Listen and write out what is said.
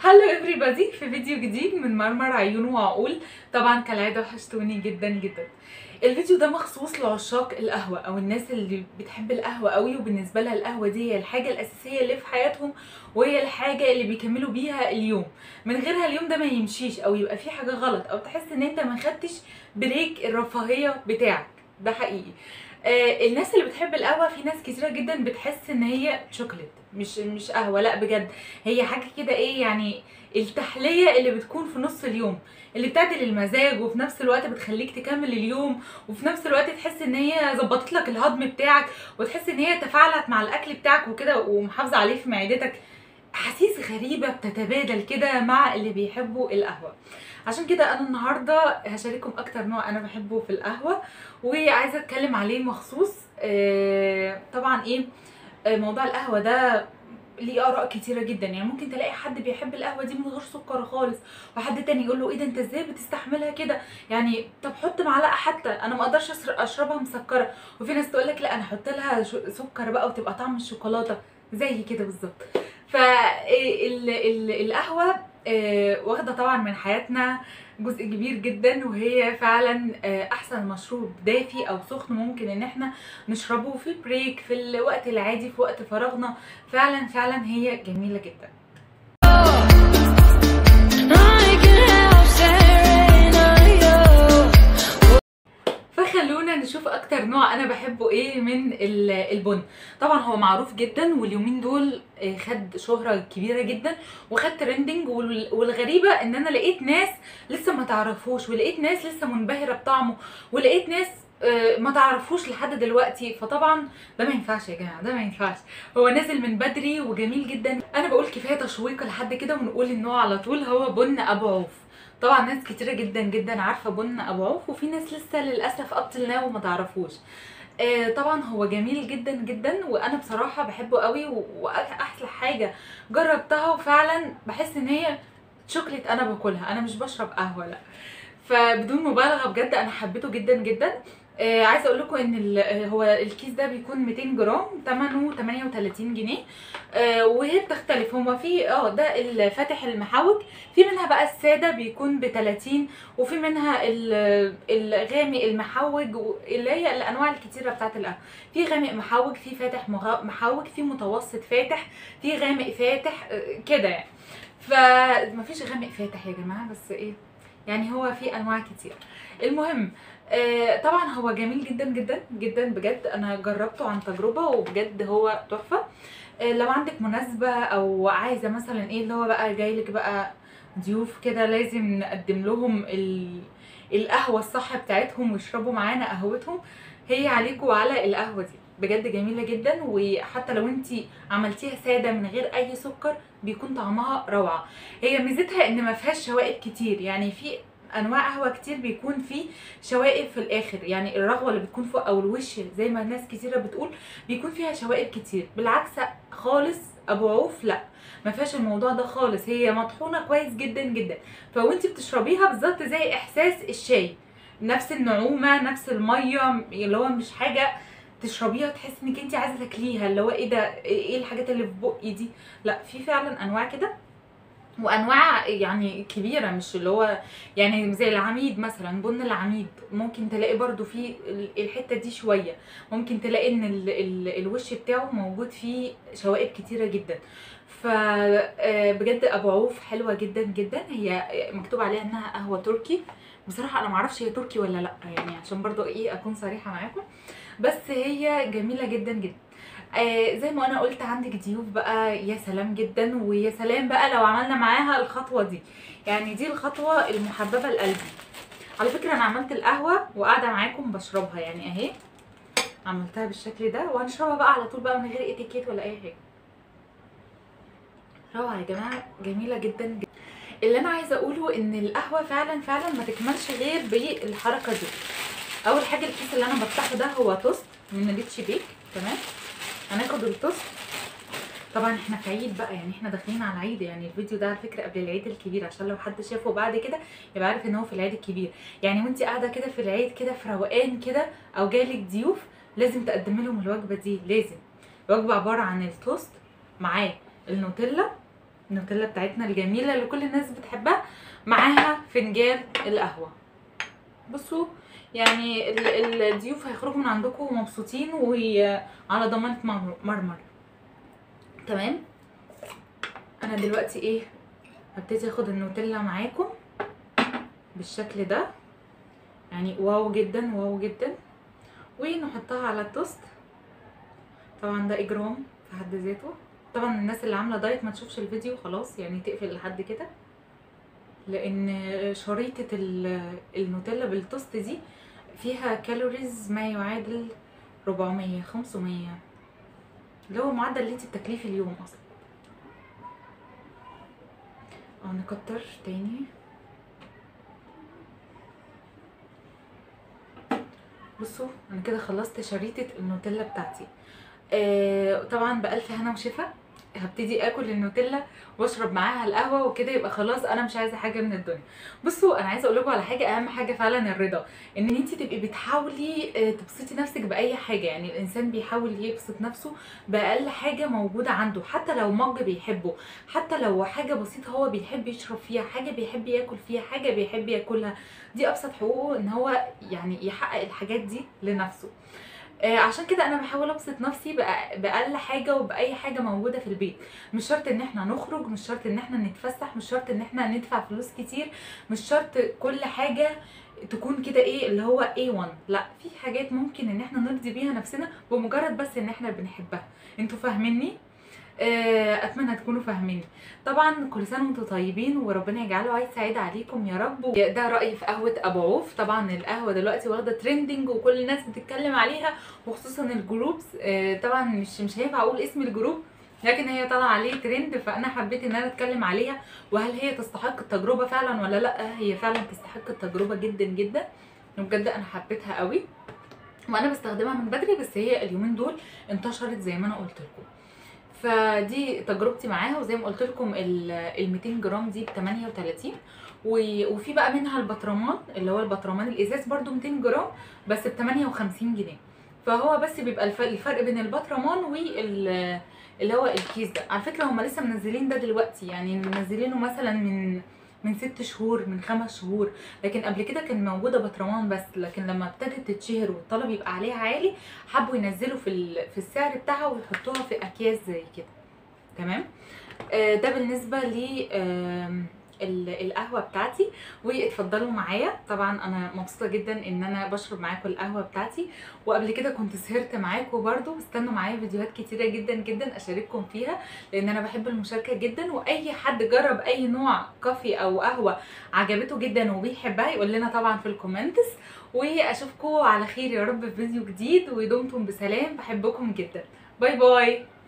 هلو everybody في فيديو جديد من مرمر عيون وعقول طبعا كالعاده وحشتوني جدا جدا الفيديو ده مخصوص لعشاق القهوه او الناس اللي بتحب القهوه قوي وبالنسبه لها القهوه دي هي الحاجه الاساسيه اللي في حياتهم وهي الحاجه اللي بيكملوا بيها اليوم من غيرها اليوم ده ما يمشيش او يبقى فيه حاجه غلط او تحس ان انت ما خدتش بريك الرفاهيه بتاعك ده حقيقي آه الناس اللي بتحب القهوه في ناس كتيره جدا بتحس ان هي شوكليت مش مش قهوه لا بجد هي حاجه كده ايه يعني التحليه اللي بتكون في نص اليوم اللي بتعدل المزاج وفي نفس الوقت بتخليك تكمل اليوم وفي نفس الوقت تحس ان هي ظبطت لك الهضم بتاعك وتحس ان هي تفاعلت مع الاكل بتاعك وكده ومحافظه عليه في معدتك احاسيس غريبه بتتبادل كده مع اللي بيحبوا القهوه عشان كده انا النهارده هشارككم اكتر نوع انا بحبه في القهوه وعايزه اتكلم عليه مخصوص آه طبعا ايه آه موضوع القهوه ده ليه اراء كتيره جدا يعني ممكن تلاقي حد بيحب القهوه دي من غير سكر خالص وحد تاني يقول له ايه ده انت ازاي بتستحملها كده يعني طب حط معلقه حتى انا ما اقدرش اشربها مسكره وفي ناس تقول لك لا انا احط لها سكر بقى وتبقى طعم الشوكولاته زي كده بالظبط فالقهوه واخده طبعا من حياتنا جزء كبير جدا وهي فعلا احسن مشروب دافي او سخن ممكن ان احنا نشربه في البريك في الوقت العادي في وقت فراغنا فعلا فعلا هي جميله جدا فخلونا نشوف اكتر نوع انا بحبه ايه من البن طبعا هو معروف جدا واليومين دول خد شهرة كبيرة جدا وخد ترندنج والغريبة ان انا لقيت ناس لسه ما تعرفوش ولقيت ناس لسه منبهرة بطعمه ولقيت ناس ما تعرفوش لحد دلوقتي فطبعا ده ما ينفعش يا جماعه ده ما ينفعش هو نازل من بدري وجميل جدا انا بقول كفايه تشويق لحد كده ونقول ان هو على طول هو بن ابو عوف طبعا ناس كتيره جدا جدا عارفه بن ابو عوف وفي ناس لسه للاسف ابطل ناو وما تعرفوش آه طبعا هو جميل جدا جدا وانا بصراحه بحبه قوي واحلى حاجه جربتها وفعلا بحس ان هي شوكليت انا باكلها انا مش بشرب قهوه لا فبدون مبالغه بجد انا حبيته جدا جدا آه عايزه اقول لكم ان هو الكيس ده بيكون 200 جرام ثمنه 38 جنيه آه وهي بتختلف هو في اه ده الفاتح المحوج في منها بقى الساده بيكون ب 30 وفي منها الغامق المحوج اللي هي الانواع الكتيره بتاعت القهوه في غامق محوج في فاتح محوج في متوسط فاتح في غامق فاتح آه كده يعني فمفيش غامق فاتح يا جماعه بس ايه يعني هو في انواع كتير المهم آه طبعا هو جميل جدا جدا جدا بجد انا جربته عن تجربه وبجد هو تحفه آه لو عندك مناسبه او عايزه مثلا ايه اللي هو بقى جايلك بقى ضيوف كده لازم نقدم لهم القهوه الصح بتاعتهم ويشربوا معانا قهوتهم هي عليكم وعلى القهوه دي بجد جميله جدا وحتى لو انت عملتيها ساده من غير اي سكر بيكون طعمها روعه هي ميزتها ان ما فيهاش شوائب كتير يعني في انواع قهوه كتير بيكون فيه شوائب في الاخر يعني الرغوه اللي بتكون فوق او الوش زي ما الناس كتيره بتقول بيكون فيها شوائب كتير بالعكس خالص ابو عوف لا ما فيهاش الموضوع ده خالص هي مطحونه كويس جدا جدا فوانت بتشربيها بالظبط زي احساس الشاي نفس النعومه نفس الميه اللي هو مش حاجه تشربيها تحس انك انت عايزه تاكليها اللي هو ايه ده ايه الحاجات اللي في بقي دي لا في فعلا انواع كده وانواع يعني كبيره مش اللي هو يعني زي العميد مثلا بن العميد ممكن تلاقي برضو فيه الحته دي شويه ممكن تلاقي ان ال ال الوش بتاعه موجود فيه شوائب كتيره جدا فبجد ابو عوف حلوه جدا جدا هي مكتوب عليها انها قهوه تركي بصراحه انا معرفش هي تركي ولا لا يعني عشان برضو ايه اكون صريحه معاكم بس هي جميله جدا جدا آه زي ما انا قلت عندك ضيوف بقى يا سلام جدا ويا سلام بقى لو عملنا معاها الخطوه دي يعني دي الخطوه المحببه لقلبي على فكره انا عملت القهوه وقاعده معاكم بشربها يعني اهي عملتها بالشكل ده وهنشربها بقى على طول بقى من غير اتيكيت ولا اي حاجه روعه يا جماعه جميله جدا, جدا. اللي انا عايزه اقوله ان القهوه فعلا فعلا ما تكملش غير بالحركه دي اول حاجه الكيس اللي انا بفتحه ده هو توست من ريتش بيك تمام هناخد التوست طبعا احنا في عيد بقى يعني احنا داخلين على العيد يعني الفيديو ده على فكره قبل العيد الكبير عشان لو حد شافه بعد كده يبقى عارف ان هو في العيد الكبير يعني وانت قاعده كده في العيد كده في روقان كده او جايلك ضيوف لازم تقدمي لهم الوجبه دي لازم الوجبه عباره عن التوست معاه النوتيلا النوتيلا بتاعتنا الجميله اللي كل الناس بتحبها معاها فنجان القهوه بصوا يعني ال- ال- الضيوف هيخرجوا من عندكم مبسوطين وعلى ضمانة مر- مرمر تمام انا دلوقتي ايه هبتدي اخد النوتيلا معاكم بالشكل ده يعني واو جدا واو جدا ونحطها على التوست طبعا ده اجرام في حد ذاته طبعا الناس اللي عامله دايت ما تشوفش الفيديو خلاص يعني تقفل لحد كده لان شريطه ال- النوتيلا بالتوست دي فيها كالوريز ما يعادل 400 500 اللي هو معدل اللي انت بتاكليه في اليوم اصلا اه نكتر تاني بصوا انا كده خلصت شريطه النوتيلا بتاعتي آه طبعا بألف هنا وشفا هبتدي اكل النوتيلا واشرب معاها القهوه وكده يبقى خلاص انا مش عايزه حاجه من الدنيا بصوا انا عايزه اقول لكم على حاجه اهم حاجه فعلا الرضا ان انت تبقي بتحاولي آه، تبسطي نفسك باي حاجه يعني الانسان بيحاول يبسط نفسه باقل حاجه موجوده عنده حتى لو مج بيحبه حتى لو حاجه بسيطه هو بيحب يشرب فيها حاجه بيحب ياكل فيها حاجه بيحب ياكلها دي ابسط حقوقه ان هو يعني يحقق الحاجات دي لنفسه آه، عشان كده انا بحاول ابسط نفسي بأ- باقل حاجه وباي حاجه موجوده في البيت مش شرط ان احنا نخرج مش شرط ان احنا نتفسح مش شرط ان احنا ندفع فلوس كتير مش شرط كل حاجه تكون كده ايه اللي هو A1 لا في حاجات ممكن ان احنا نرضي بيها نفسنا بمجرد بس ان احنا بنحبها انتوا فاهميني آه، اتمنى تكونوا فاهميني طبعا كل سنه وانتم طيبين وربنا يجعله عيد سعيد عليكم يا رب ده رايي في قهوه ابو عوف طبعا القهوه دلوقتي واخده ترندنج وكل الناس بتتكلم عليها وخصوصا الجروبس آه، طبعا مش مش هينفع اقول اسم الجروب لكن هي طالعه عليه ترند فانا حبيت ان انا اتكلم عليها وهل هي تستحق التجربه فعلا ولا لا هي فعلا تستحق التجربه جدا جدا وبجد انا حبيتها قوي وانا بستخدمها من بدري بس هي اليومين دول انتشرت زي ما انا قلت لكم فدي تجربتي معاها وزي ما قلت لكم ال 200 جرام دي ب 38 و- وفي بقى منها البطرمان اللي هو البطرمان الازاز برده 200 جرام بس ب 58 جنيه فهو بس بيبقى الف- الفرق بين البطرمان وال اللي هو الكيس ده على فكره هم لسه منزلين ده دلوقتي يعني منزلينه مثلا من من ست شهور من خمس شهور لكن قبل كده كان موجوده بطرمان بس لكن لما ابتدت تتشهر والطلب يبقى عليها عالي حبوا ينزلوا في ال- في السعر بتاعها ويحطوها في اكياس زي كده تمام آه، ده بالنسبه ل آم، ال- القهوه بتاعتي واتفضلوا معايا طبعا انا مبسوطه جدا ان انا بشرب معاكم القهوه بتاعتي وقبل كده كنت سهرت معاكم برضو استنوا معايا فيديوهات كتيره جدا جدا اشارككم فيها لان انا بحب المشاركه جدا واي حد جرب اي نوع كافي او قهوه عجبته جدا وبيحبها يقول لنا طبعا في الكومنتس واشوفكم على خير يا رب في فيديو جديد ودمتم بسلام بحبكم جدا باي باي